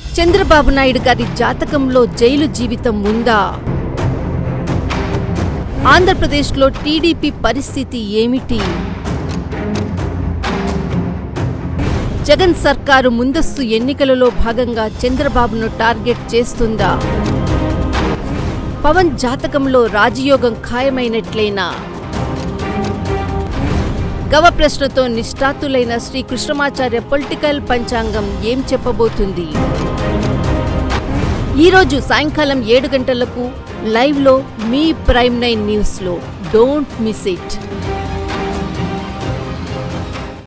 చంద్రబాబు నాయుడు గారి జాతకంలో జైలు జీవితం ఉందా ఆంధ్రప్రదేశ్లో టీడీపీ పరిస్థితి ఏమిటి జగన్ సర్కారు ముందస్తు ఎన్నికలలో భాగంగా చంద్రబాబును టార్గెట్ చేస్తుందా పవన్ జాతకంలో రాజయోగం ఖాయమైనట్లేనా గవ ప్రశ్నతో నిష్ఠాతులైన శ్రీ కృష్ణమాచార్య పొలిటికల్ పంచాంగం ఏం చెప్పబోతుంది ఈరోజు సాయంకాలం ఏడు గంటలకు లైవ్లో మీ ప్రైమ్ నైన్ న్యూస్లో డోంట్ మిస్ ఇట్